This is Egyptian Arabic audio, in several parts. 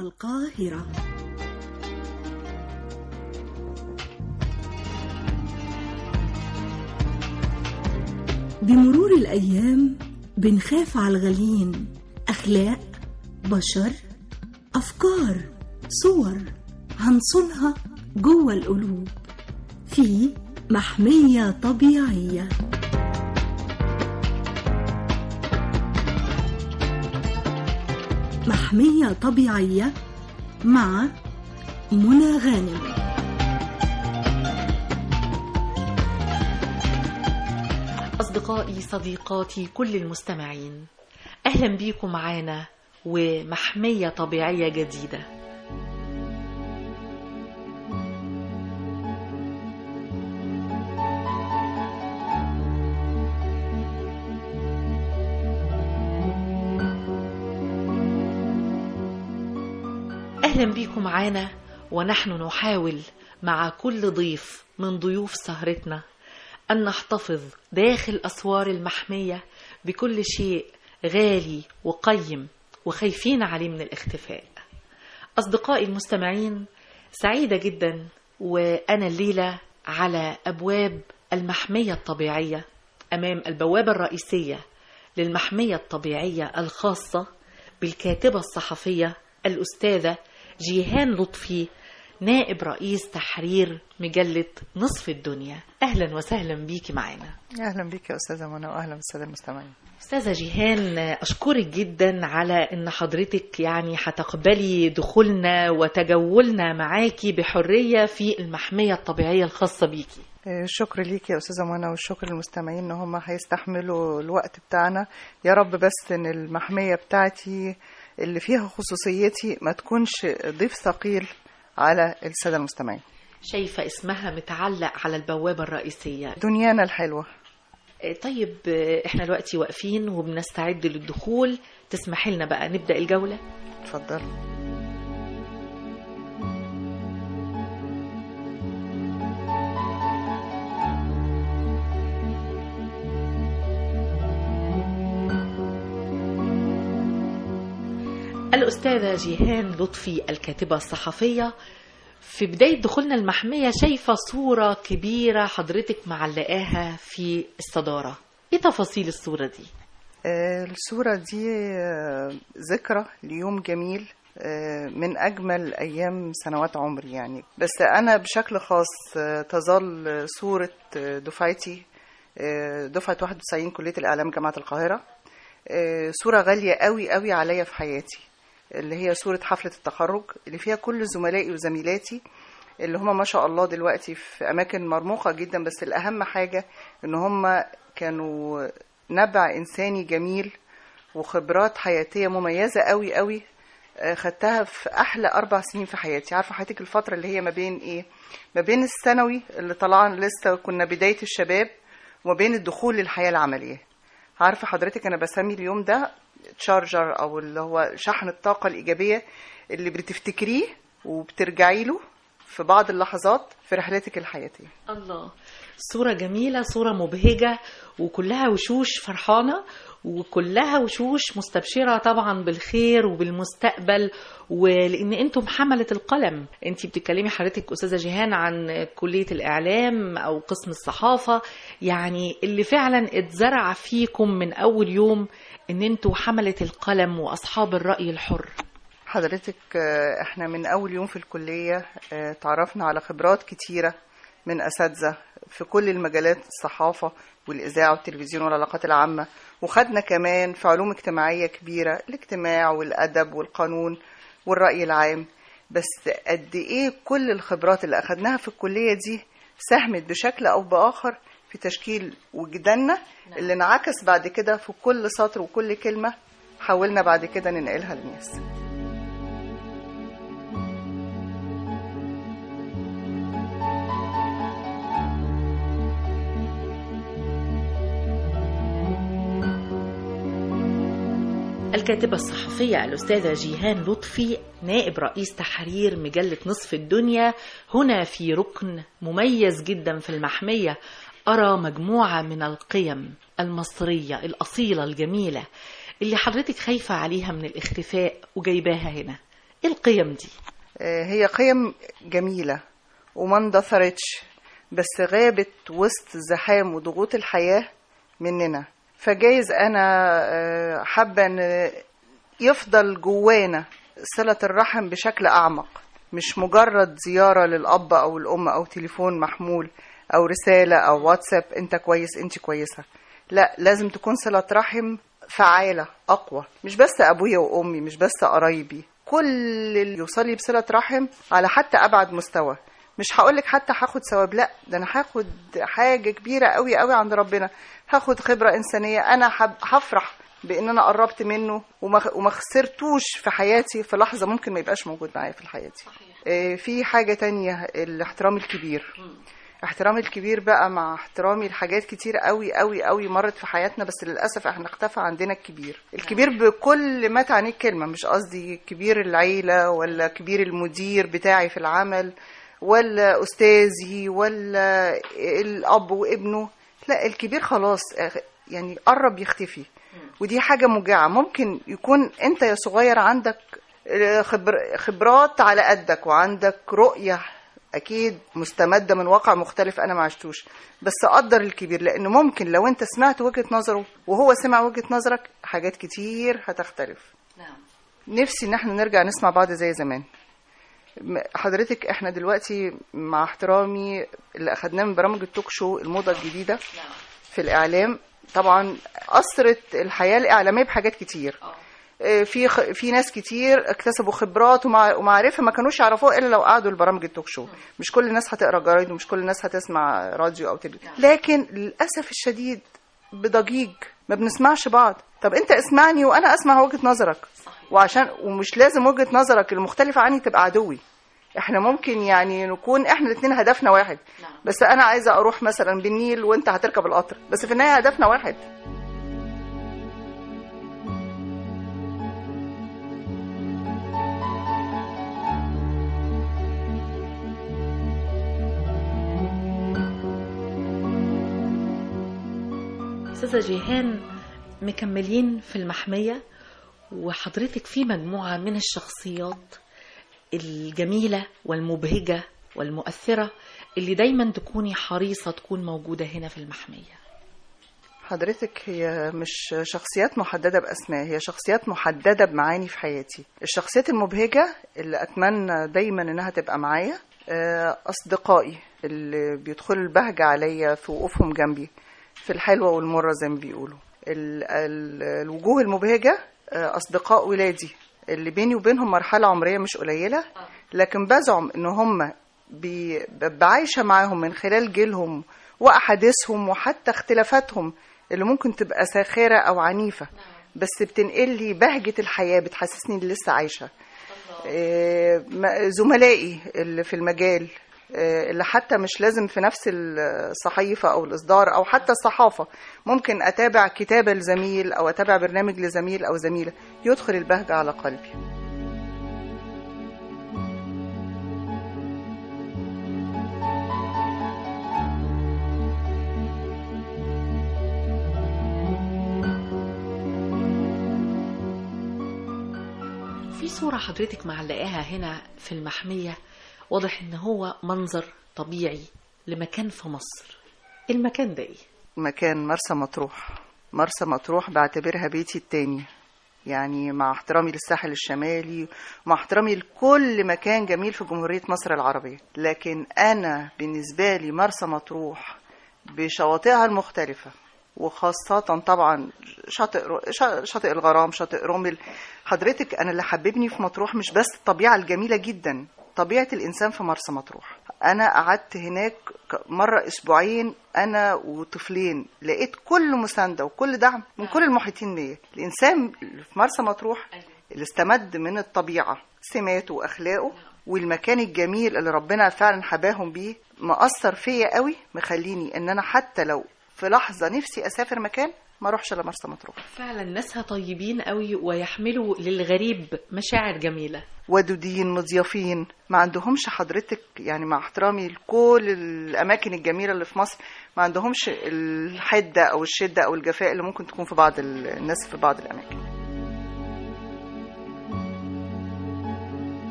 القاهرة بمرور الأيام بنخاف على الغاليين أخلاق بشر أفكار صور هنصونها جوه القلوب في محمية طبيعية محمية طبيعية مع منى غانم أصدقائي صديقاتي كل المستمعين أهلا بيكم معانا ومحمية طبيعية جديدة أهلا بيكم معانا ونحن نحاول مع كل ضيف من ضيوف سهرتنا أن نحتفظ داخل أسوار المحمية بكل شيء غالي وقيم وخايفين عليه من الاختفاء أصدقائي المستمعين سعيدة جدا وأنا الليلة على أبواب المحمية الطبيعية أمام البوابة الرئيسية للمحمية الطبيعية الخاصة بالكاتبة الصحفية الأستاذة جيهان لطفي نائب رئيس تحرير مجلة نصف الدنيا أهلا وسهلا بيكي معانا اهلا بك يا استاذه منى واهلا بالساده المستمعين أستاذة جيهان أشكرك جدا على أن حضرتك يعني هتقبلي دخولنا وتجولنا معاكي بحرية في المحمية الطبيعية الخاصة بيكي آه، الشكر ليك يا استاذه منى والشكر للمستمعين ان هم هيستحملوا الوقت بتاعنا يا رب بس ان المحميه بتاعتي اللي فيها خصوصيتي ما تكونش ضيف ثقيل على الساده المستمعين شايفة اسمها متعلق على البوابة الرئيسية دنيانا الحلوه آه، طيب آه، احنا دلوقتي واقفين وبنستعد للدخول تسمحي لنا بقى نبدأ الجولة اتفضل الأستاذة جيهان لطفي الكاتبة الصحفية في بداية دخولنا المحمية شايفة صورة كبيرة حضرتك معلقاها في الصدارة ايه تفاصيل الصورة دي؟ آه، الصوره دي آه، ذكرى ليوم جميل آه، من اجمل ايام سنوات عمري يعني بس انا بشكل خاص آه، تظل صوره آه، دفعتي آه، دفعه 91 كليه الاعلام جامعه القاهره آه، صوره غاليه قوي قوي عليا في حياتي اللي هي صوره حفله التخرج اللي فيها كل زملائي وزميلاتي اللي هم ما شاء الله دلوقتي في اماكن مرموقه جدا بس الاهم حاجه ان هم كانوا نبع انساني جميل وخبرات حياتيه مميزه قوي قوي آه، خدتها في احلى اربع سنين في حياتي عارفه حياتك الفتره اللي هي ما بين ايه ما بين الثانوي اللي طلعنا لسه كنا بدايه الشباب وما بين الدخول للحياه العمليه عارفه حضرتك انا بسمي اليوم ده تشارجر او اللي هو شحن الطاقه الايجابيه اللي بتفتكريه وبترجعي له في بعض اللحظات في رحلتك الحياتيه الله صورة جميلة صورة مبهجة وكلها وشوش فرحانة وكلها وشوش مستبشرة طبعا بالخير وبالمستقبل ولان انتم حملة القلم انت بتتكلمي حضرتك استاذة جيهان عن كلية الاعلام او قسم الصحافة يعني اللي فعلا اتزرع فيكم من اول يوم ان انتوا حملة القلم واصحاب الرأي الحر حضرتك آه، احنا من اول يوم في الكليه آه، تعرفنا على خبرات كتيره من اساتذه في كل المجالات الصحافه والاذاعه والتلفزيون والعلاقات العامه وخدنا كمان في علوم اجتماعيه كبيره الاجتماع والادب والقانون والراي العام بس قد ايه كل الخبرات اللي اخدناها في الكليه دي ساهمت بشكل او باخر في تشكيل وجداننا اللي انعكس بعد كده في كل سطر وكل كلمه حاولنا بعد كده ننقلها للناس الكاتبة الصحفية الأستاذة جيهان لطفي نائب رئيس تحرير مجلة نصف الدنيا هنا في ركن مميز جدا في المحمية أرى مجموعة من القيم المصرية الأصيلة الجميلة اللي حضرتك خايفة عليها من الاختفاء وجايباها هنا ايه القيم دي آه، هي قيم جميلة وما اندثرتش بس غابت وسط زحام وضغوط الحياة مننا فجايز أنا آه، حابة أن يفضل جوانا صلة الرحم بشكل أعمق مش مجرد زيارة للأب أو الأم أو تليفون محمول أو رسالة أو واتساب أنت كويس أنت كويسة لا لازم تكون صلة رحم فعالة أقوى مش بس أبويا وأمي مش بس قرايبي كل اللي يوصل لي بصلة رحم على حتى أبعد مستوى مش هقولك حتى هاخد ثواب لا ده انا هاخد حاجه كبيره قوي قوي عند ربنا هاخد خبره انسانيه انا حب- هفرح بان انا قربت منه وما وما خسرتوش في حياتي في لحظه ممكن ما يبقاش موجود معايا في الحياه دي آه، في حاجه تانية الاحترام الكبير احترامي الكبير بقى مع احترامي لحاجات كتير قوي قوي قوي مرت في حياتنا بس للاسف احنا اختفى عندنا الكبير الكبير بكل ما تعنيه الكلمه مش قصدي كبير العيله ولا كبير المدير بتاعي في العمل ولا استاذي ولا الاب وابنه لا الكبير خلاص آه، يعني قرب يختفي ودي حاجه موجعه ممكن يكون انت يا صغير عندك آه، خبر خبرات على قدك وعندك رؤيه اكيد مستمده من واقع مختلف انا ما عشتوش بس قدر الكبير لانه ممكن لو انت سمعت وجهه نظره وهو سمع وجهه نظرك حاجات كتير هتختلف نعم نفسي ان احنا نرجع نسمع بعض زي زمان م- حضرتك احنا دلوقتي مع احترامي اللي اخدناه من برامج التوك شو الموضه الجديده نعم في الاعلام طبعا اثرت الحياه الاعلاميه بحاجات كتير آه، في خ... في ناس كتير اكتسبوا خبرات ومع... ومعرفه ما كانوش يعرفوها الا لو قعدوا البرامج التوك شو مش كل الناس هتقرا جرايد ومش كل الناس هتسمع راديو او تلفزيون لكن للاسف الشديد بضجيج ما بنسمعش بعض طب انت اسمعني وانا اسمع وجهه نظرك وعشان ومش لازم وجهه نظرك المختلفه عني تبقى عدوي احنا ممكن يعني نكون احنا الاثنين هدفنا واحد نعم. بس انا عايزه اروح مثلا بالنيل وانت هتركب القطر بس في النهايه هدفنا واحد استاذه جيهان مكملين في المحميه وحضرتك في مجموعه من الشخصيات الجميله والمبهجه والمؤثره اللي دايما تكوني حريصه تكون موجوده هنا في المحميه حضرتك هي مش شخصيات محددة بأسماء هي شخصيات محددة بمعاني في حياتي الشخصيات المبهجة اللي أتمنى دايما إنها تبقى معايا آه، أصدقائي اللي بيدخلوا البهجة عليا في وقوفهم جنبي في الحلوة والمرة زي ما بيقولوا ال- ال- الوجوه المبهجة آه، أصدقاء ولادي اللي بيني وبينهم مرحلة عمرية مش قليلة لكن بزعم إن هم بي- ببقى عايشة معاهم من خلال جيلهم وأحاديثهم وحتى اختلافاتهم اللي ممكن تبقى ساخرة أو عنيفة بس بتنقل لي بهجة الحياة بتحسسني إني لسه عايشة آه، م- زملائي اللي في المجال آه، اللي حتى مش لازم في نفس الصحيفة أو الإصدار أو حتى الصحافة ممكن أتابع كتابة لزميل أو أتابع برنامج لزميل أو زميلة يدخل البهجة على قلبي في صورة حضرتك معلقاها هنا في المحمية واضح ان هو منظر طبيعي لمكان في مصر المكان ده ايه؟ مكان مرسى مطروح مرسى مطروح بعتبرها بيتي التاني يعني مع احترامي للساحل الشمالي ومع احترامي لكل مكان جميل في جمهورية مصر العربية لكن أنا بالنسبة لي مرسى مطروح بشواطئها المختلفة وخاصة طبعا شاطئ رو- شا- شاطئ الغرام شاطئ رمل حضرتك أنا اللي حببني في مطروح مش بس الطبيعة الجميلة جدا طبيعة الإنسان في مرسى مطروح أنا قعدت هناك ك- مرة أسبوعين أنا وطفلين لقيت كل مساندة وكل دعم من كل المحيطين بيا الإنسان اللي في مرسى مطروح اللي استمد من الطبيعة سماته وأخلاقه والمكان الجميل اللي ربنا فعلا حباهم بيه مأثر فيا قوي مخليني ان انا حتى لو في لحظة نفسي اسافر مكان ما اروحش الا مرسى مطروح فعلا ناسها طيبين قوي ويحملوا للغريب مشاعر جميلة ودودين مضيافين ما عندهمش حضرتك يعني مع احترامي لكل الاماكن الجميله اللي في مصر ما عندهمش الحده او الشده او الجفاء اللي ممكن تكون في بعض ال- الناس في بعض الاماكن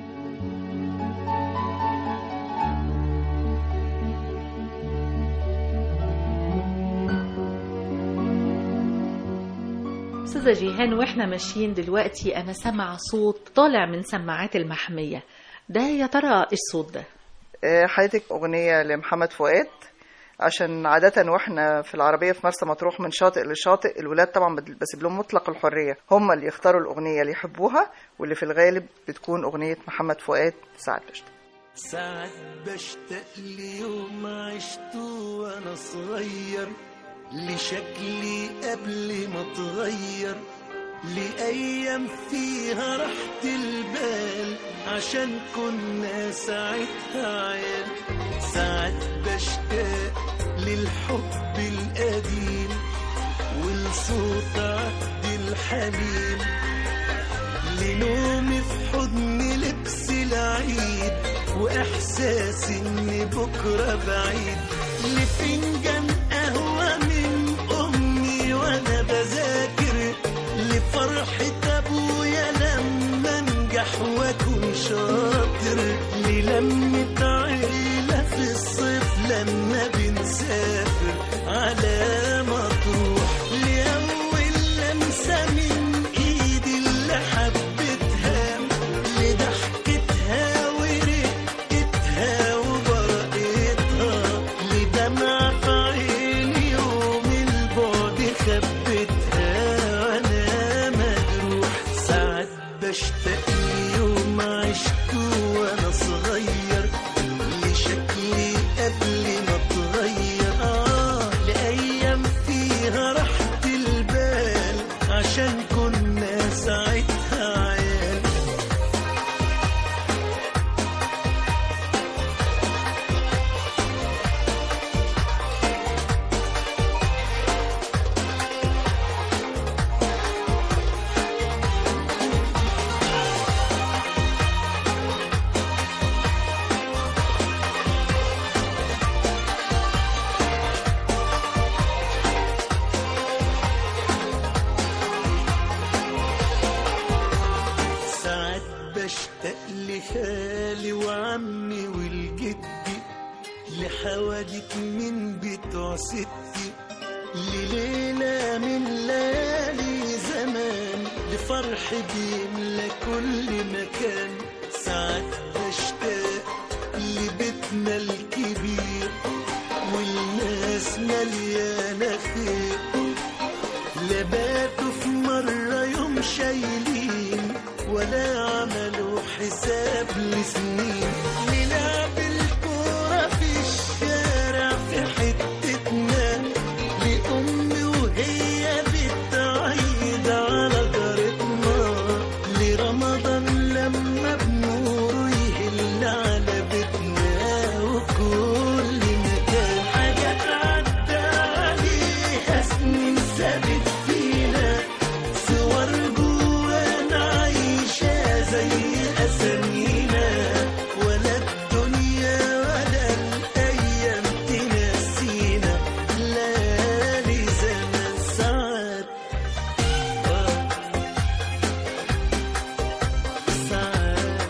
استاذه جيهان واحنا ماشيين دلوقتي انا سامعه صوت طالع من سماعات المحميه ده يا ترى ايش الصوت ده آه، حياتك أغنية لمحمد فؤاد عشان عادة واحنا في العربية في مرسى مطروح من شاطئ لشاطئ الولاد طبعا بد- بسيب لهم مطلق الحرية هم اللي يختاروا الأغنية اللي يحبوها واللي في الغالب بتكون أغنية محمد فؤاد ساعة بشتى ساعات بشتاق ليوم عشته وانا صغير لشكلي قبل ما اتغير لأيام فيها راحة البال عشان كنا ساعتها عيال ساعات بشتاق للحب القديم ولصوت عبد الحليم لنومي في حضن لبس العيد واحساس ان بكره بعيد لفنجان قهوه من امي وانا بذاكر لفرحه ابويا لما انجح واكون شاطر للمه عيله في الصيف لما بنسافر على مطروح لاول لمسه من ايدي اللي حبيتها لضحكتها ورقتها وبرقتها لدمع في عيني يوم البعد خبتها وانا مجروح ساعات بشتاق ليوم عشته وانا صغير لشكلي قبل ما اتغير اه لايام فيها راحة البال عشان كنا ساعتها عيال ساعات بشتاق لخالي وعمي والجدي لحوادث من بتوع ستي لليلة من ليالي زمان لفرح بيملى كل مكان ساعات بشتاق لبيتنا الكبير والناس مليانة خير لباتوا في مرة يوم شايلين ولا عملوا حساب لسنين نلعب الكورة في الشارع في حتتنا لأمي وهي بتعيد على جارتنا لرمضان لما بنوره يهل على بيتنا وكل مكان حاجات عدى عليها سنين ثابت فينا صور جوانا عايشة زي أسامينا ولا الدنيا ولا الأيام تنسينا ليالي زمان ساعات آه، ساعات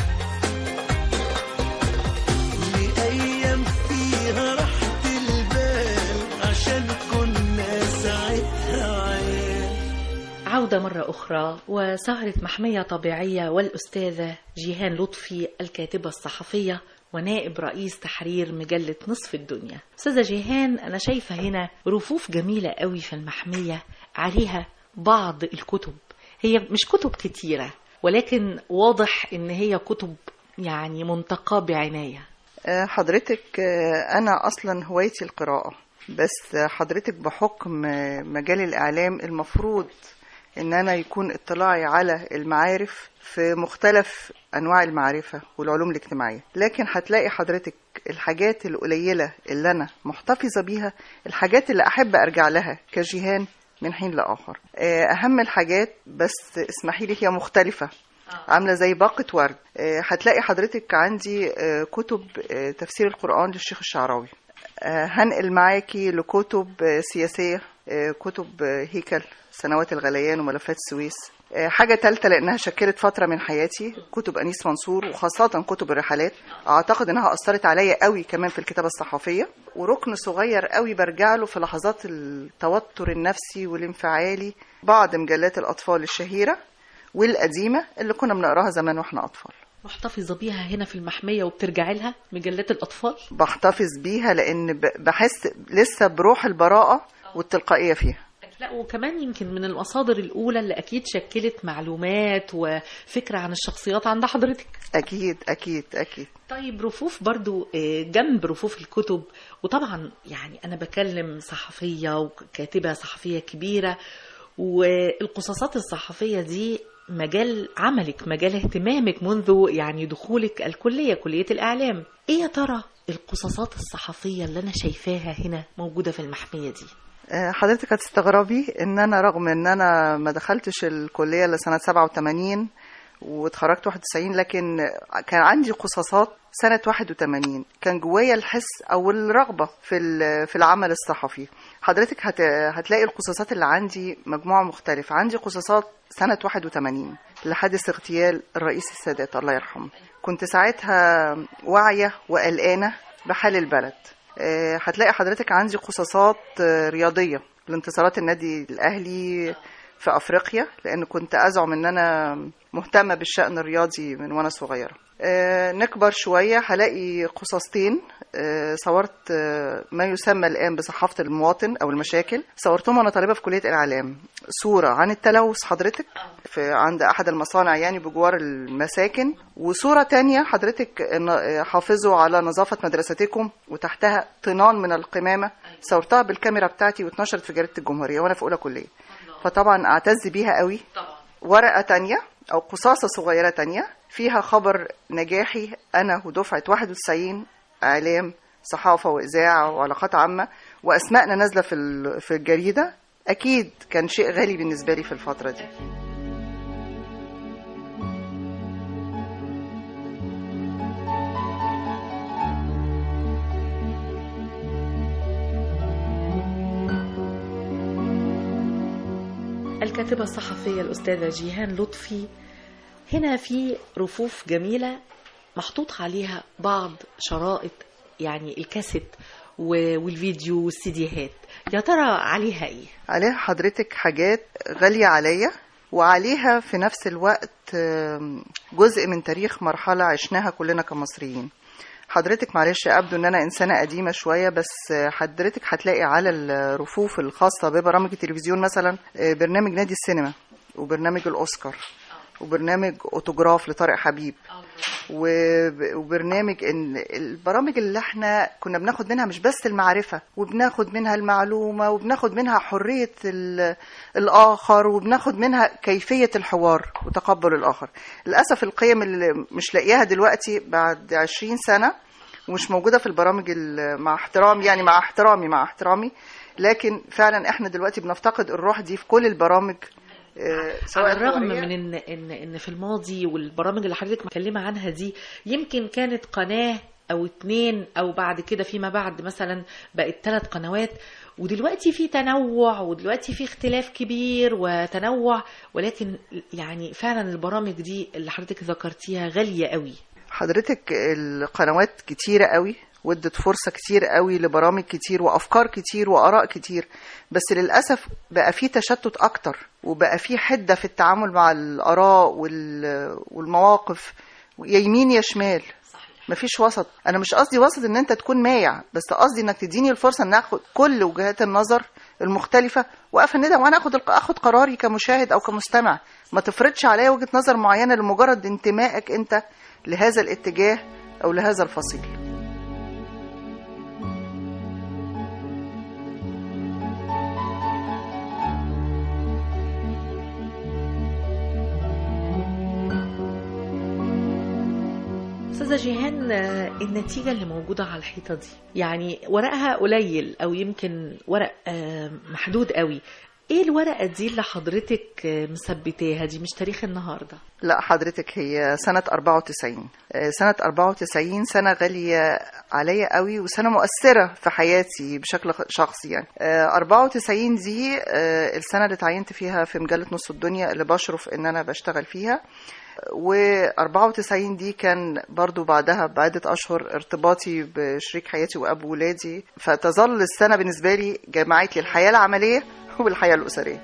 لأيام فيها راحة البال عشان كنا ساعتها عيال عودة مرة أخرى وسهرة محمية طبيعية والأستاذة جيهان لطفي الكاتبة الصحفية ونائب رئيس تحرير مجلة نصف الدنيا أستاذة جيهان أنا شايفة هنا رفوف جميلة قوي في المحمية عليها بعض الكتب هي مش كتب كتيرة ولكن واضح إن هي كتب يعني منتقاة بعناية آه، حضرتك آه، أنا أصلا هوايتي القراءة بس آه، حضرتك بحكم آه، مجال الإعلام المفروض إن أنا يكون اطلاعي على المعارف في مختلف أنواع المعرفة والعلوم الاجتماعية لكن هتلاقي حضرتك الحاجات القليلة اللي أنا محتفظة بيها الحاجات اللي أحب أرجع لها كجيهان من حين لآخر آه، أهم الحاجات بس اسمحي لي هي مختلفة عامله زي باقه ورد آه، هتلاقي حضرتك عندي آه، كتب آه، تفسير القران للشيخ الشعراوي آه، هنقل معاكي لكتب آه، سياسيه آه، كتب آه، هيكل سنوات الغليان وملفات السويس آه، حاجة تالتة لأنها شكلت فترة من حياتي كتب أنيس منصور وخاصة كتب الرحلات أعتقد أنها أثرت عليا قوي كمان في الكتابة الصحفية وركن صغير قوي برجع له في لحظات التوتر النفسي والانفعالي بعض مجلات الأطفال الشهيرة والقديمة اللي كنا بنقراها زمان واحنا أطفال محتفظة بيها هنا في المحمية وبترجعي لها مجلات الأطفال بحتفظ بيها لأن ب- بحس لسه بروح البراءة والتلقائية فيها لا وكمان يمكن من المصادر الأولى اللي أكيد شكلت معلومات وفكرة عن الشخصيات عند حضرتك أكيد أكيد أكيد طيب رفوف برضو آه، جنب رفوف الكتب وطبعا يعني أنا بكلم صحفية وكاتبة صحفية كبيرة والقصصات الصحفية دي مجال عملك مجال اهتمامك منذ يعني دخولك الكلية كلية الإعلام إيه يا ترى القصصات الصحفية اللي أنا شايفاها هنا موجودة في المحمية دي آه، حضرتك هتستغربي ان انا رغم ان انا ما دخلتش الكليه الا سنه 87 واتخرجت 91 لكن كان عندي قصاصات سنة 81 كان جوايا الحس أو الرغبة في ال- في العمل الصحفي حضرتك هت هتلاقي القصاصات اللي عندي مجموعة مختلفة عندي قصاصات سنة 81 لحادث اغتيال الرئيس السادات الله يرحمه كنت ساعتها واعية وقلقانة بحال البلد آه، هتلاقي حضرتك عندي قصاصات آه، رياضية لانتصارات النادي الأهلي في أفريقيا لأن كنت أزعم إن أنا مهتمة بالشأن الرياضي من وأنا صغيرة آه، نكبر شوية هلاقي قصصتين آه، صورت آه، ما يسمى الآن بصحافة المواطن أو المشاكل صورتهم وأنا طالبة في كلية الإعلام صورة عن التلوث حضرتك في عند أحد المصانع يعني بجوار المساكن وصورة تانية حضرتك إن- آه، حافظوا على نظافة مدرستكم وتحتها طنان من القمامة صورتها بالكاميرا بتاعتي واتنشرت في جريدة الجمهورية وأنا في أولى كلية فطبعا أعتز بيها قوي ورقة تانية أو قصاصة صغيرة تانية فيها خبر نجاحي أنا ودفعة 91 إعلام صحافة وإذاعة وعلاقات عامة وأسمائنا نازلة في ال- في الجريدة أكيد كان شيء غالي بالنسبة لي في الفترة دي الكاتبة الصحفية الأستاذة جيهان لطفي هنا في رفوف جميلة محطوط عليها بعض شرائط يعني الكاسيت و- والفيديو والسيديهات يا ترى عليها ايه؟ عليها حضرتك حاجات غالية عليا وعليها في نفس الوقت آم، جزء من تاريخ مرحلة عشناها كلنا كمصريين حضرتك معلش أبدو إن أنا إنسانة قديمة شوية بس حضرتك هتلاقي على الرفوف الخاصة ببرامج التلفزيون مثلا آه، برنامج نادي السينما وبرنامج الأوسكار وبرنامج أوتوجراف لطارق حبيب وب- وبرنامج ان البرامج اللي احنا كنا بناخد منها مش بس المعرفة وبناخد منها المعلومة وبناخد منها حرية ال- الآخر وبناخد منها كيفية الحوار وتقبل الآخر للأسف القيم اللي مش لاقياها دلوقتي بعد عشرين سنة ومش موجودة في البرامج ال- مع احترامي يعني مع احترامي مع احترامي لكن فعلا احنا دلوقتي بنفتقد الروح دي في كل البرامج آه، سواء على الرغم الحوارية من ان ان ان في الماضي والبرامج اللي حضرتك مكلمه عنها دي يمكن كانت قناه او اتنين او بعد كده فيما بعد مثلا بقت ثلاث قنوات ودلوقتي في تنوع ودلوقتي في اختلاف كبير وتنوع ولكن يعني فعلا البرامج دي اللي حضرتك ذكرتيها غاليه قوي حضرتك القنوات كتيرة قوي وادت فرصة كتير قوي لبرامج كتير وأفكار كتير وآراء كتير بس للأسف بقى في تشتت أكتر وبقى في حدة في التعامل مع الآراء وال- والمواقف يا يمين يا شمال مفيش وسط انا مش قصدي وسط ان انت تكون مايع بس قصدي انك تديني الفرصه ان اخد كل وجهات النظر المختلفه وافندها وانا اخد الق- اخد قراري كمشاهد او كمستمع ما تفرضش عليا وجهه نظر معينه لمجرد انتمائك انت لهذا الاتجاه او لهذا الفصيل استاذه جيهان آه، النتيجه اللي موجوده على الحيطه دي يعني ورقها قليل او يمكن ورق آه، محدود قوي ايه الورقة دي اللي حضرتك آه، مثبتاها دي مش تاريخ النهاردة لا حضرتك هي سنة 94 آه، سنة 94 سنة غالية عليا قوي وسنة مؤثرة في حياتي بشكل خ- شخصي يعني آه، 94 دي آه، السنة اللي تعينت فيها في مجلة نص الدنيا اللي بشرف ان انا بشتغل فيها و94 دي كان برضو بعدها بعدة أشهر ارتباطي بشريك حياتي وأب ولادي فتظل السنة بالنسبة لي جمعت لي الحياة العملية والحياة الأسرية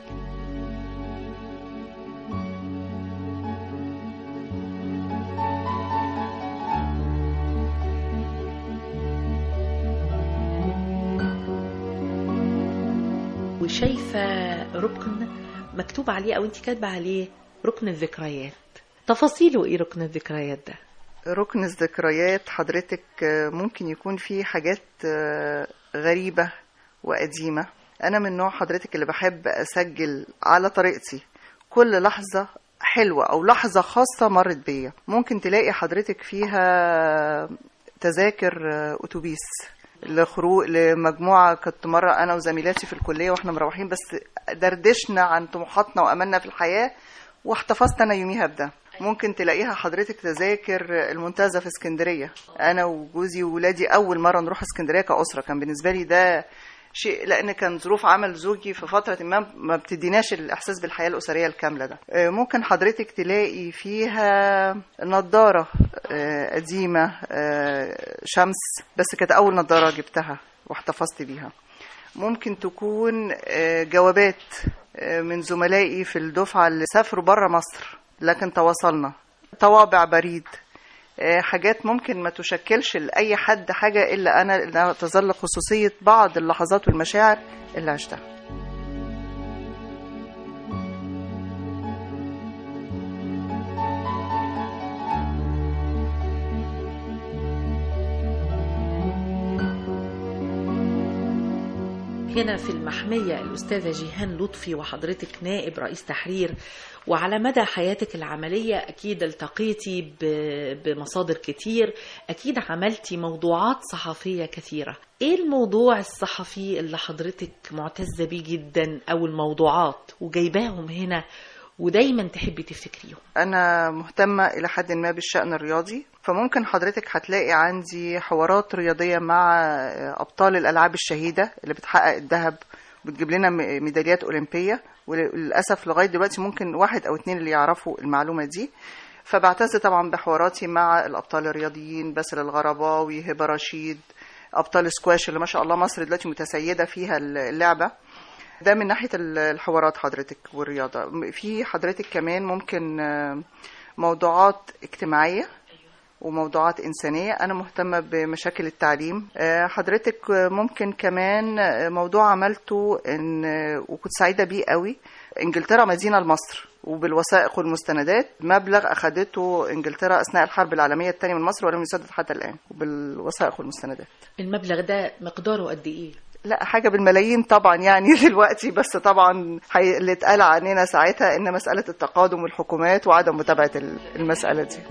وشايفة ركن مكتوب عليه او انت كاتبة عليه ركن الذكريات تفاصيله ايه ركن الذكريات ده ركن الذكريات حضرتك آه، ممكن يكون فيه حاجات آه، غريبة وقديمة أنا من نوع حضرتك اللي بحب أسجل على طريقتي كل لحظة حلوة أو لحظة خاصة مرت بيا ممكن تلاقي حضرتك فيها تذاكر آه، أتوبيس لخروج لمجموعة كنت مرة أنا وزميلاتي في الكلية وإحنا مروحين بس دردشنا عن طموحاتنا وأملنا في الحياة واحتفظت أنا يوميها بده ممكن تلاقيها حضرتك تذاكر المنتزه في اسكندريه انا وجوزي وولادي اول مره نروح اسكندريه كاسره كان بالنسبه لي ده شيء لان كان ظروف عمل زوجي في فتره ما ما بتديناش الاحساس بالحياه الاسريه الكامله ده آه، ممكن حضرتك تلاقي فيها نظاره آه، قديمه آه، شمس بس كانت اول نظاره جبتها واحتفظت بيها ممكن تكون آه، جوابات آه، من زملائي في الدفعة اللي سافروا بره مصر لكن تواصلنا طوابع بريد آه، حاجات ممكن ما تشكلش لأي حد حاجة إلا أنا إنها تظل خصوصية بعض اللحظات والمشاعر اللي عشتها هنا في المحمية الأستاذة جيهان لطفي وحضرتك نائب رئيس تحرير وعلى مدى حياتك العملية أكيد التقيتي ب- بمصادر كتير أكيد عملتي موضوعات صحفية كثيرة إيه الموضوع الصحفي اللي حضرتك معتزة بيه جدا أو الموضوعات وجايباهم هنا ودايما تحبي تفتكريهم أنا مهتمة إلى حد ما بالشأن الرياضي فممكن حضرتك هتلاقي عندي حوارات رياضية مع أبطال الألعاب الشهيدة اللي بتحقق الذهب بتجيب لنا م- ميداليات أولمبية وللأسف لغاية دلوقتي ممكن واحد أو اتنين اللي يعرفوا المعلومة دي فبعتز طبعا بحواراتي مع الأبطال الرياضيين باسل الغرباوي هبة رشيد أبطال سكواش اللي ما شاء الله مصر دلوقتي متسيدة فيها اللعبة ده من ناحية ال- الحوارات حضرتك والرياضة في حضرتك كمان ممكن آه، موضوعات اجتماعية وموضوعات إنسانية أنا مهتمة بمشاكل التعليم آه، حضرتك آه، ممكن كمان آه، موضوع عملته إن آه، وكنت سعيدة بيه قوي إنجلترا مدينة لمصر وبالوثائق والمستندات مبلغ أخدته إنجلترا أثناء الحرب العالمية الثانية من مصر ولم يسدد حتى الآن وبالوثائق والمستندات المبلغ ده مقداره قد إيه؟ لا حاجة بالملايين طبعا يعني دلوقتي بس طبعا حي... اللي اتقال عننا ساعتها ان مسألة التقادم والحكومات وعدم متابعة ال- المسألة دي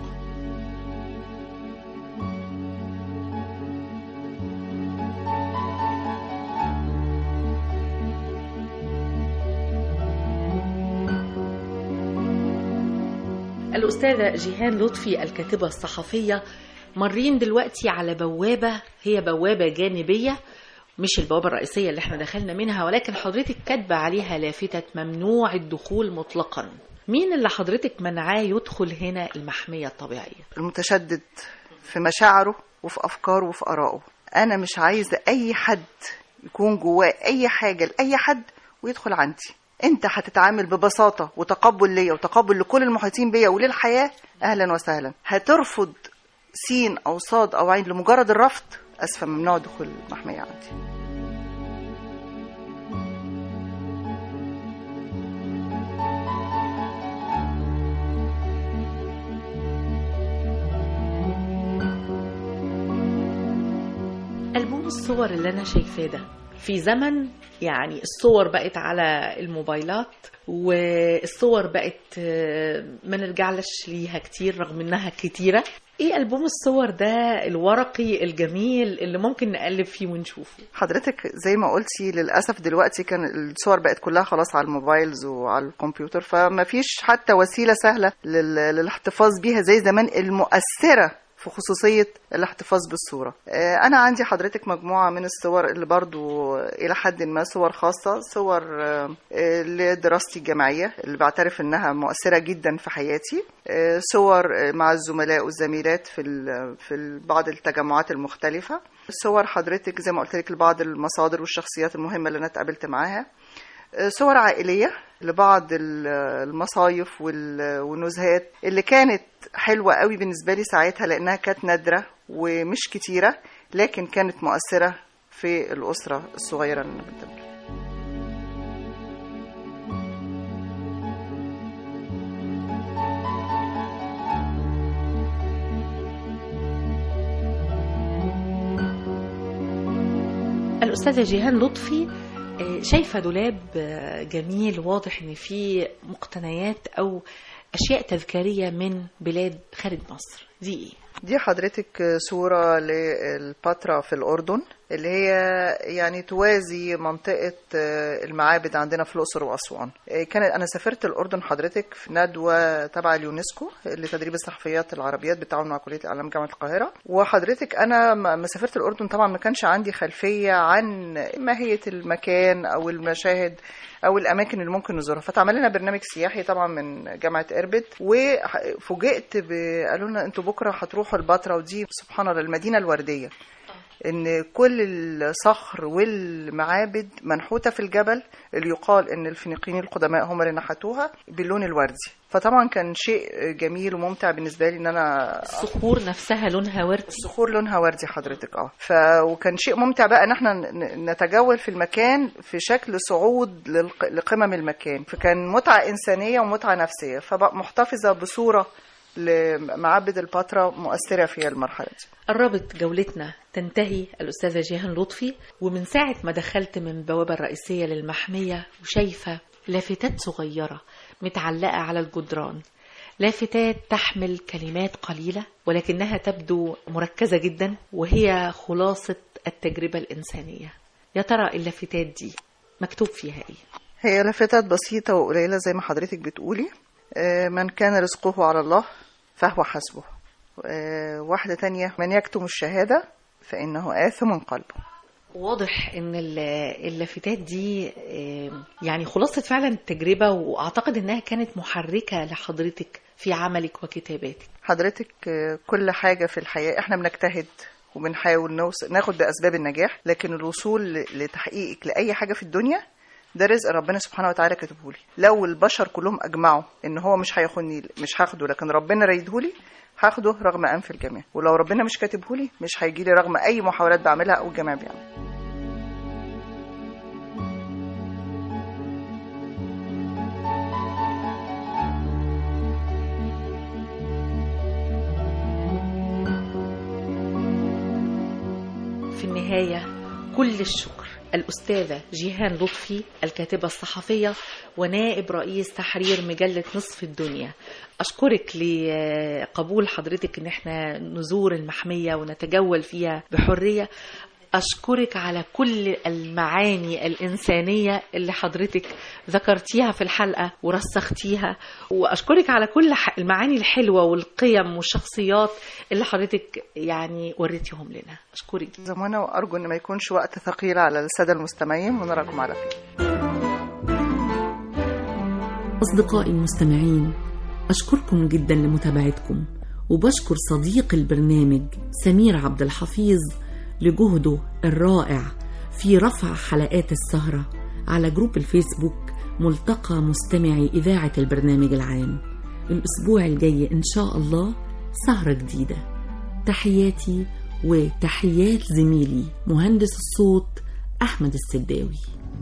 الأستاذة جيهان لطفي الكاتبة الصحفية مرين دلوقتي على بوابة هي بوابة جانبية مش البوابة الرئيسية اللي احنا دخلنا منها ولكن حضرتك كاتبة عليها لافتة ممنوع الدخول مطلقا مين اللي حضرتك منعاه يدخل هنا المحمية الطبيعية المتشدد في مشاعره وفي أفكاره وفي آرائه أنا مش عايزة أي حد يكون جواه أي حاجة لأي حد ويدخل عندي أنت هتتعامل ببساطة وتقبل ليا وتقبل لكل المحيطين بيا وللحياة أهلا وسهلا هترفض سين أو صاد أو عين لمجرد الرفض أسفة ممنوع دخول المحمية عندي ألبوم الصور اللي أنا شايفاه ده في زمن يعني الصور بقت على الموبايلات والصور بقت آه، ما نرجعلش ليها كتير رغم انها كتيرة ايه ألبوم الصور ده الورقي الجميل اللي ممكن نقلب فيه ونشوفه حضرتك زي ما قلتي للاسف دلوقتي كان الصور بقت كلها خلاص على الموبايلز وعلى الكمبيوتر فما فيش حتى وسيله سهله لل- للاحتفاظ بيها زي زمان المؤثره في خصوصية الاحتفاظ بالصورة آه، أنا عندي حضرتك مجموعة من الصور اللي برضو إلى حد ما صور خاصة صور آه، آه، لدراستي الجامعية اللي بعترف إنها مؤثرة جدا في حياتي آه، صور آه، مع الزملاء والزميلات في ال- في ال- بعض التجمعات المختلفة صور حضرتك زي ما قلت لك لبعض المصادر والشخصيات المهمة اللي أنا اتقابلت معاها صور عائلية لبعض ال- المصايف وال- والنزهات اللي كانت حلوة قوي بالنسبة لي ساعتها لأنها كانت نادرة ومش كتيرة لكن كانت مؤثرة في الأسرة الصغيرة اللي أنا بنتمي الأستاذة جيهان لطفي آه، شايفة دولاب آه، جميل واضح إن فيه مقتنيات أو أشياء تذكارية من بلاد خارج مصر دي إيه؟ دي حضرتك صورة للباترا في الأردن اللي هي يعني توازي منطقة آه، المعابد عندنا في الأقصر وأسوان آه، كانت أنا سافرت الأردن حضرتك في ندوة تبع اليونسكو لتدريب الصحفيات العربيات بالتعاون مع كلية الإعلام جامعة القاهرة وحضرتك أنا ما ما سافرت الأردن طبعا ما كانش عندي خلفية عن ماهية المكان أو المشاهد او الاماكن اللي ممكن نزورها فتعمل لنا برنامج سياحي طبعا من جامعه اربد وفوجئت ب... قالوا لنا انتوا بكره هتروحوا الباترا ودي سبحان الله المدينه الورديه ان كل الصخر والمعابد منحوته في الجبل اللي يقال ان الفينيقيين القدماء هم اللي نحتوها باللون الوردي فطبعا كان شيء جميل وممتع بالنسبه لي ان انا الصخور نفسها لونها وردي الصخور لونها وردي حضرتك اه ف وكان شيء ممتع بقى ان احنا ن- نتجول في المكان في شكل صعود للق- لقمم المكان فكان متعه انسانيه ومتعه نفسيه فبقى محتفظه بصوره لمعابد الباترا مؤثره في المرحله دي قربت جولتنا تنتهي الأستاذة جيهان لطفي ومن ساعة ما دخلت من البوابة الرئيسية للمحمية وشايفة لافتات صغيرة متعلقة على الجدران لافتات تحمل كلمات قليلة ولكنها تبدو مركزة جدا وهي خلاصة التجربة الإنسانية يا ترى اللافتات دي مكتوب فيها إيه؟ هي لافتات بسيطه وقليله زي ما حضرتك بتقولي آه، من كان رزقه على الله فهو حسبه آه، واحده تانية من يكتم الشهاده فانه آثم قلبه واضح ان ال- اللافتات دي آم، يعني خلاصة فعلا التجربة واعتقد انها كانت محركة لحضرتك في عملك وكتاباتك حضرتك آه، كل حاجة في الحياة احنا بنجتهد وبنحاول نوصل ناخد بأسباب النجاح لكن الوصول ل- لتحقيقك لأي حاجة في الدنيا ده رزق ربنا سبحانه وتعالى كاتبه لي لو البشر كلهم أجمعوا إن هو مش هياخدني مش هاخده لكن ربنا رايده لي هاخده رغم أنف الجميع ولو ربنا مش كاتبه لي مش هيجي لي رغم أي محاولات بعملها أو الجميع بيعمل في النهاية كل الشكر الأستاذة جيهان لطفي الكاتبة الصحفية ونائب رئيس تحرير مجلة نصف الدنيا أشكرك لقبول حضرتك إن احنا نزور المحمية ونتجول فيها بحرية أشكرك على كل المعاني الإنسانية اللي حضرتك ذكرتيها في الحلقة ورسختيها وأشكرك على كل ح- المعاني الحلوة والقيم والشخصيات اللي حضرتك يعني وريتيهم لنا أشكرك زمانة وأرجو إن ما يكونش وقت ثقيل على السادة المستمعين ونراكم على خير أصدقائي المستمعين أشكركم جدا لمتابعتكم وبشكر صديق البرنامج سمير عبد الحفيظ لجهده الرائع في رفع حلقات السهرة على جروب الفيسبوك ملتقى مستمعي إذاعة البرنامج العام الأسبوع الجاي إن شاء الله سهرة جديدة تحياتي وتحيات زميلي مهندس الصوت أحمد السداوي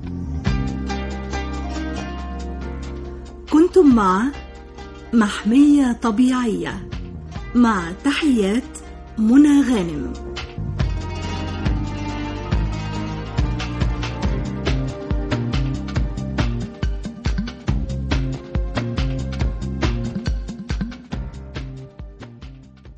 كنتم مع محمية طبيعية مع تحيات منى غانم